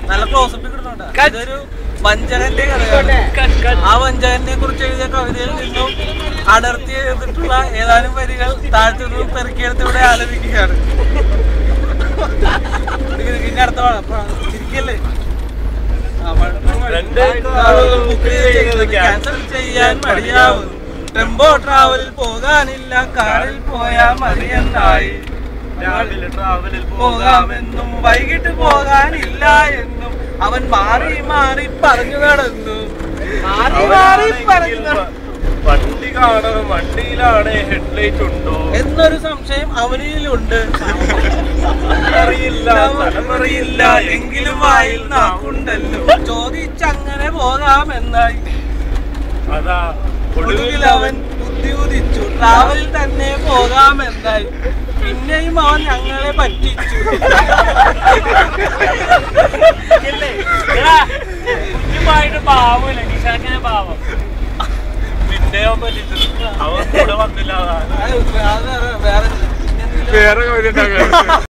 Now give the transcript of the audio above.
നല്ല ക്ലോസപ്പ് കിട്ടുന്നുണ്ട് ഇതൊരു വഞ്ചകന്റെ കഥയാണ് ആ വഞ്ചകനെ കുറിച്ച് എഴുതിയ കവിതയിൽ നിന്നും അടർത്തി ചെയ്തിട്ടുള്ള ഏതാനും വരികൾ താഴ്ത്തു നിന്നും പെറുക്കിയെടുത്ത് ഇവിടെ ആലപിക്കുകയാണ് നിക്ക് നിക്ക് ഇനി അടുത്ത പാടാം. അപ്പൊ ചിരിക്കല്ലേ ആ, മഴ- രണ്ട് കാറുകൾ ബുക്ക് ചെയ്തത് ക്യാൻസൽ ചെയ്യാൻ മടിയാവും ടെമ്പോ ട്രാവലിൽ പോകാനില്ല കാറിൽ പോയാൽ മതിയെന്നായി രാവിലെ ട്രാവലിൽ പോകാമെന്നും വൈകിട്ട് പോകാനില്ല എന്നും അവൻ മാറി മാറി പറഞ്ഞു നടന്നു മാറി മാറി പറഞ്ഞു നടന്നു. വണ്ടി കാണണം വണ്ടിയിലാണ് ഹെഡ്ലൈറ്റ് ഉണ്ടോ എന്നൊരു സംശയം അവനിലുണ്ട് അറിയില്ല സ്ഥലമറിയില്ല എങ്കിലും വായിൽ നാക്കുണ്ടല്ലോ ചോദിച്ചങ്ങനെ പോകാമെന്നായി അതാ ഒടുവിൽ അവൻ ബുദ്ധി ഉദിച്ചു ട്രാവലിൽ തന്നെ പോകാമെന്നായി പിന്നെയും അവൻ ഞങ്ങളെ പറ്റിച്ചു കുഞ്ഞുമായിട്ട് പാവമില്ല നിശാക്കിനെ പാവം പിന്നെ അവൻ പറ്റിച്ചു അവൻ കൂടെ വന്നില്ല അതാ അത് വേറെ വേറെ വേറെ കവിത ഉണ്ടാക്കാൻ